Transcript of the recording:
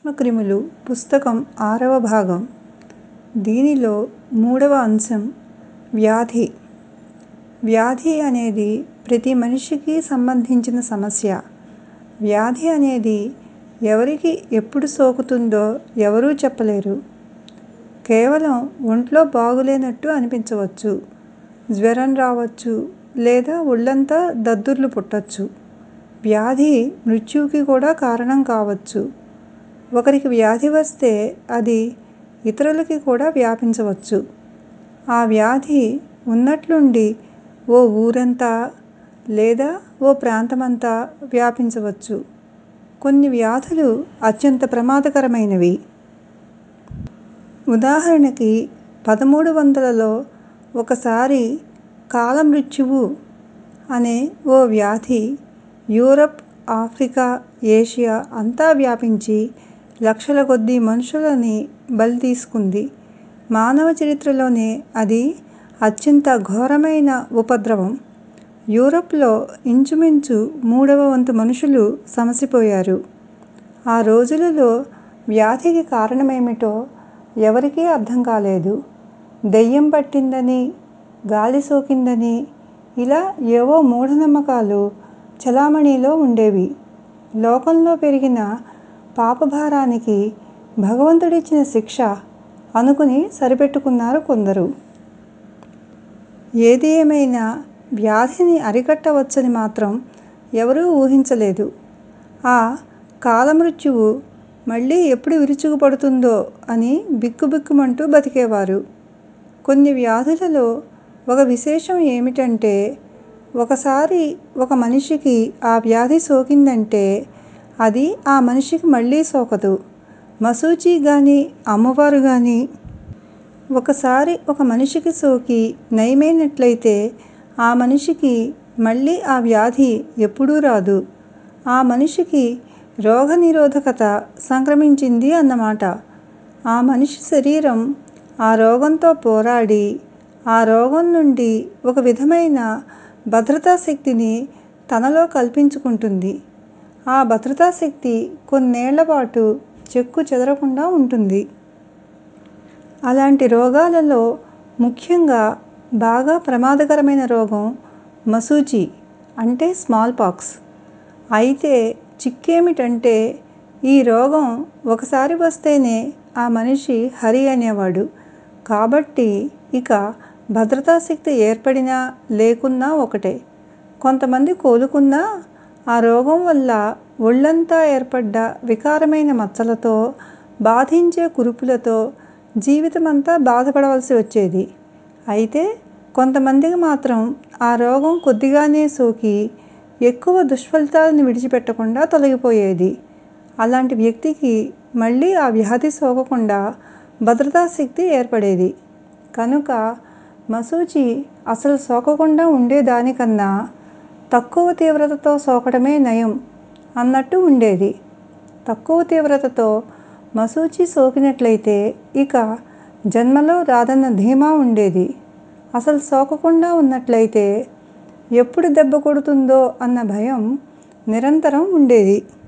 సూక్ష్మక్రిములు పుస్తకం ఆరవ భాగం దీనిలో మూడవ అంశం వ్యాధి వ్యాధి అనేది ప్రతి మనిషికి సంబంధించిన సమస్య వ్యాధి అనేది ఎవరికి ఎప్పుడు సోకుతుందో ఎవరూ చెప్పలేరు కేవలం ఒంట్లో బాగులేనట్టు అనిపించవచ్చు జ్వరం రావచ్చు లేదా ఒళ్ళంతా దద్దుర్లు పుట్టొచ్చు వ్యాధి మృత్యువుకి కూడా కారణం కావచ్చు ఒకరికి వ్యాధి వస్తే అది ఇతరులకి కూడా వ్యాపించవచ్చు ఆ వ్యాధి ఉన్నట్లుండి ఓ ఊరంతా లేదా ఓ ప్రాంతమంతా వ్యాపించవచ్చు కొన్ని వ్యాధులు అత్యంత ప్రమాదకరమైనవి ఉదాహరణకి పదమూడు వందలలో ఒకసారి కాలమృత్యువు అనే ఓ వ్యాధి యూరప్ ఆఫ్రికా ఏషియా అంతా వ్యాపించి లక్షల కొద్దీ మనుషులని బలి తీసుకుంది మానవ చరిత్రలోనే అది అత్యంత ఘోరమైన ఉపద్రవం యూరప్లో ఇంచుమించు మూడవ వంతు మనుషులు సమసిపోయారు ఆ రోజులలో వ్యాధికి కారణమేమిటో ఎవరికీ అర్థం కాలేదు దెయ్యం పట్టిందని గాలి సోకిందని ఇలా ఏవో మూఢనమ్మకాలు చలామణిలో ఉండేవి లోకంలో పెరిగిన పాపభారానికి భగవంతుడిచ్చిన శిక్ష అనుకుని సరిపెట్టుకున్నారు కొందరు ఏది ఏమైనా వ్యాధిని అరికట్టవచ్చని మాత్రం ఎవరూ ఊహించలేదు ఆ కాలమృత్యువు మళ్ళీ ఎప్పుడు విరుచుకుపడుతుందో అని బిక్కుబిక్కుమంటూ బతికేవారు కొన్ని వ్యాధులలో ఒక విశేషం ఏమిటంటే ఒకసారి ఒక మనిషికి ఆ వ్యాధి సోకిందంటే అది ఆ మనిషికి మళ్ళీ సోకదు మశూచి గానీ అమ్మవారు గానీ ఒకసారి ఒక మనిషికి సోకి నయమైనట్లయితే ఆ మనిషికి మళ్ళీ ఆ వ్యాధి ఎప్పుడూ రాదు ఆ మనిషికి రోగనిరోధకత సంక్రమించింది అన్నమాట ఆ మనిషి శరీరం ఆ రోగంతో పోరాడి ఆ రోగం నుండి ఒక విధమైన భద్రతా శక్తిని తనలో కల్పించుకుంటుంది ఆ భద్రతా శక్తి కొన్నేళ్ల పాటు చెక్కు చెదరకుండా ఉంటుంది అలాంటి రోగాలలో ముఖ్యంగా బాగా ప్రమాదకరమైన రోగం మశూచి అంటే స్మాల్ పాక్స్ అయితే చిక్కేమిటంటే ఈ రోగం ఒకసారి వస్తేనే ఆ మనిషి హరి అనేవాడు కాబట్టి ఇక భద్రతా శక్తి ఏర్పడినా లేకున్నా ఒకటే కొంతమంది కోలుకున్నా ఆ రోగం వల్ల ఒళ్ళంతా ఏర్పడ్డ వికారమైన మచ్చలతో బాధించే కురుపులతో జీవితమంతా బాధపడవలసి వచ్చేది అయితే కొంతమందికి మాత్రం ఆ రోగం కొద్దిగానే సోకి ఎక్కువ దుష్ఫలితాలను విడిచిపెట్టకుండా తొలగిపోయేది అలాంటి వ్యక్తికి మళ్ళీ ఆ వ్యాధి సోకకుండా భద్రతా శక్తి ఏర్పడేది కనుక మశూచి అసలు సోకకుండా ఉండేదానికన్నా తక్కువ తీవ్రతతో సోకడమే నయం అన్నట్టు ఉండేది తక్కువ తీవ్రతతో మశూచి సోకినట్లయితే ఇక జన్మలో రాదన్న ధీమా ఉండేది అసలు సోకకుండా ఉన్నట్లయితే ఎప్పుడు దెబ్బ కొడుతుందో అన్న భయం నిరంతరం ఉండేది